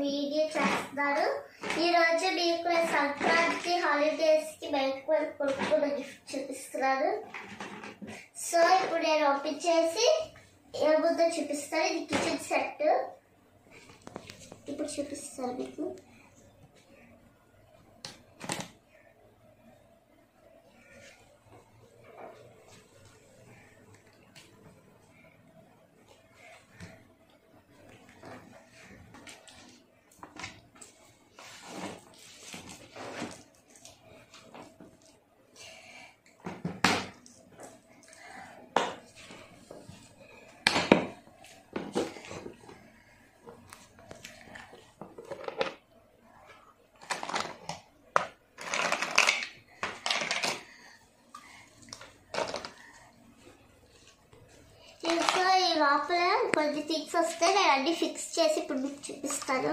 Video చేస్తున్నారు ఈ రోజు మీకు సంక్రాంతి హాలిడేస్ కి బయటకు వెళ్ళి కొనుక్కున్న గిఫ్ట్ చూపిస్తున్నారు సో ఇప్పుడు నేను ఓపెన్ చేసి ఏముందో చూపిస్తాను ఇది కిచెన్ సెట్ ఇప్పుడు చూపిస్తాను మీకు ఇంకా ఈ లోపల కొన్ని థింగ్స్ వస్తే నేను అన్ని ఫిక్స్ చేసి ఇప్పుడు మీకు చూపిస్తాను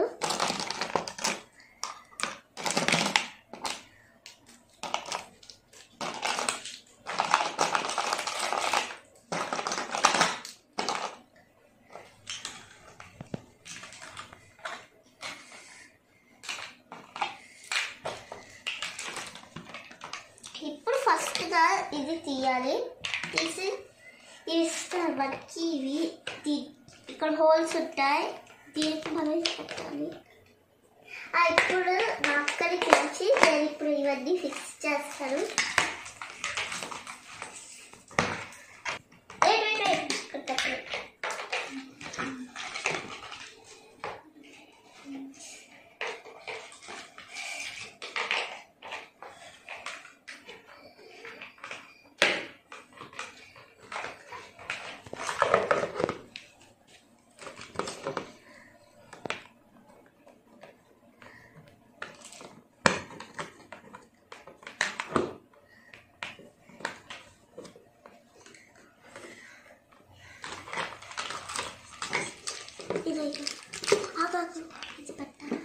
ఇప్పుడు ఫస్ట్గా ఇది తీయాలి తీసి ఇస్తారు మనకి ఇవి దీ- ఇక్కడ హోల్స్ ఉంటాయి దీనికి మనం ఇది పెట్టాలి ఆ, ఇప్పుడు నా అక్కడికి వచ్చి నేను ఇప్పుడు ఇవన్నీ ఫిక్స్ చేస్తాను Wait, wait, wait. ఇక్కడ పెట్టండి. ఇది ఇది. ఆ బాబు ఇది పెట్టాలి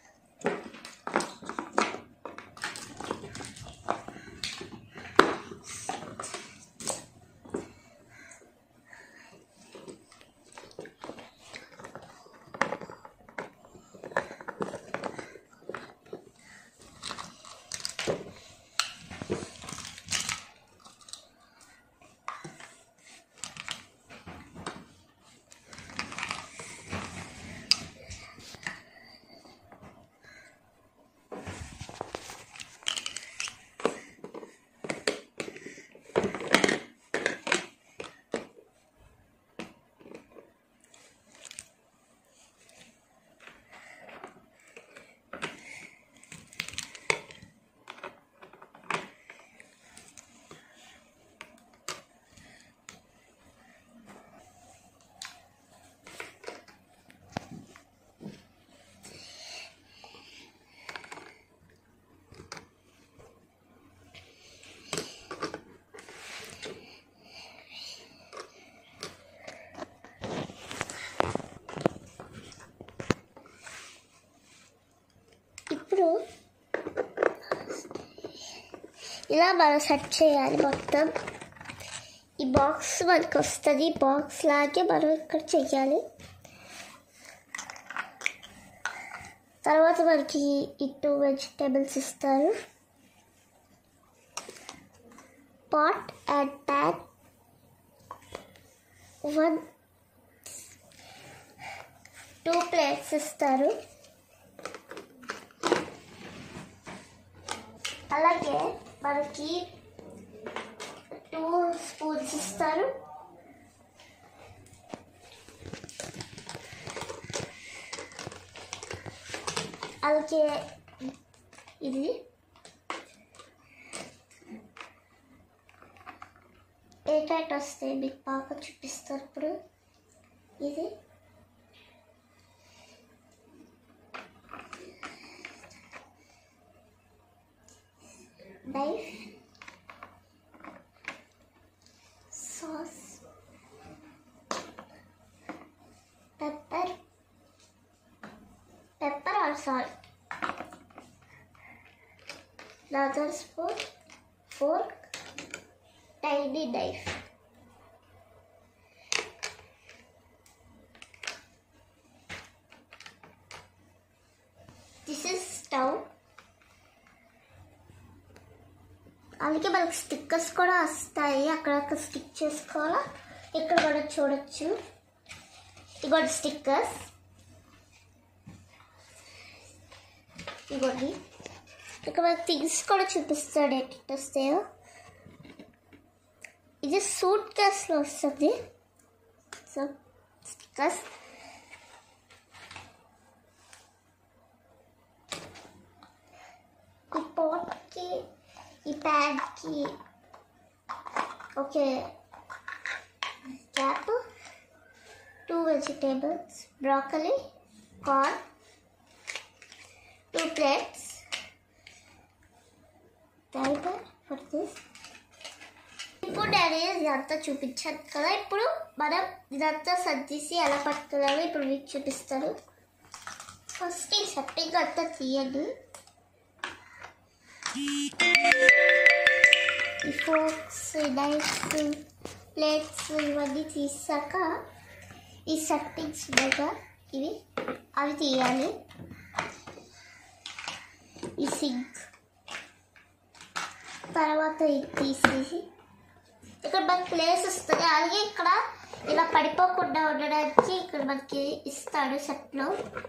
ఇప్పుడు ఇలా మనం సెట్ చేయాలి మొత్తం ఈ బాక్స్ మనకు వస్తుంది బాక్స్ లాగే మనం ఇక్కడ చెయ్యాలి తర్వాత మనకి ఈ టూ వెజిటేబుల్స్ ఇస్తారు pot and pan one two plates ఇస్తారు అలాగే మనకి టూ స్పూన్స్ ఇస్తారు అలాగే ఇది ఏ టైట్ వస్తే మీకు బాగా చూపిస్తారు ఇప్పుడు ఇది knife, sauce, pepper, pepper or salt, another spoon, fork, tiny knife. అలాగే మనకి స్టిక్కర్స్ కూడా వస్తాయి అక్కడ స్టిక్ చేసుకోవాలా ఇక్కడ కూడా చూడొచ్చు ఇగోటి స్టిక్కర్స్ ఇగోటి ఇక్కడ మనకి థింగ్స్ కూడా చూపిస్తాడు ఎట్లా వస్తాయో ఇది సూట్ కేస్లో వస్తుంది సో స్టిక్కర్స్ ఈ పాట్కి ఈ ప్యాడ్కి okay cap two vegetables broccoli corn two plates diaper for this ఇప్పుడు డాడీ ఇదంతా చూపించాను కదా ఇప్పుడు మనం ఇదంతా సర్దేసి ఎలా పట్టుకోవాలో ఇప్పుడు మీకు చూపిస్తారు ఫస్ట్ ఈ సెట్టింగ్ అంతా తీయండి ఈ ఫోక్స్ నైఫ్స్ ప్లేట్స్ ఇవన్నీ తీసాక ఈ సెట్టింగ్స్ ఉండగా ఇవి అవి తీయాలి ఈ సింక్ తర్వాత ఇది తీసేసి ఇక్కడ మనకి ప్లేస్ వస్తుంది అలాగే ఇక్కడ ఇలా పడిపోకుండా ఉండడానికి ఇక్కడ మనకి ఇస్తాడు సెట్లో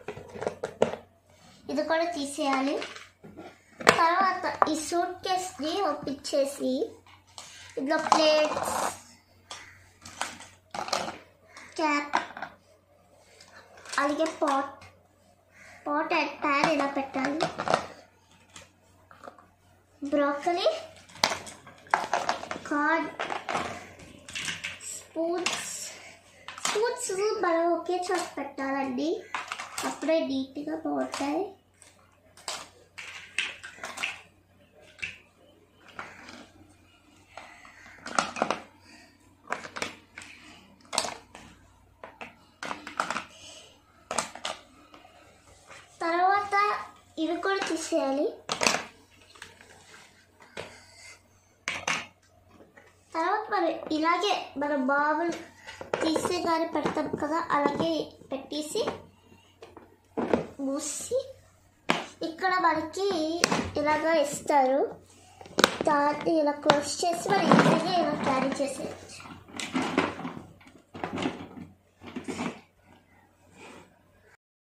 ఇది కూడా తీసేయాలి తర్వాత ఈ సూట్ కేస్ని ఒప్పించేసి ఇందులో ప్లేట్స్ క్యాప్ అలాగే పాట్ పాట్ అండ్ ప్యాన్ ఇలా పెట్టాలి బ్రోకలీ కార్డ్ స్పూన్స్ స్పూన్స్ మనం ఒకే చోట పెట్టాలండి అప్పుడే నీట్గా బాగుంటాయి తర్వాత ఇవి కూడా తీసేయాలి తర్వాత మరి ఇలాగే మన బాబులు తీసే కానీ పెడతాం కదా అలాగే పెట్టేసి మూసి ఇక్కడ మనకి ఇలాగా ఇస్తారు దాన్ని ఇలా క్లోజ్ చేసి మరి ఈజీగా ఇలా క్యారీ చేసేది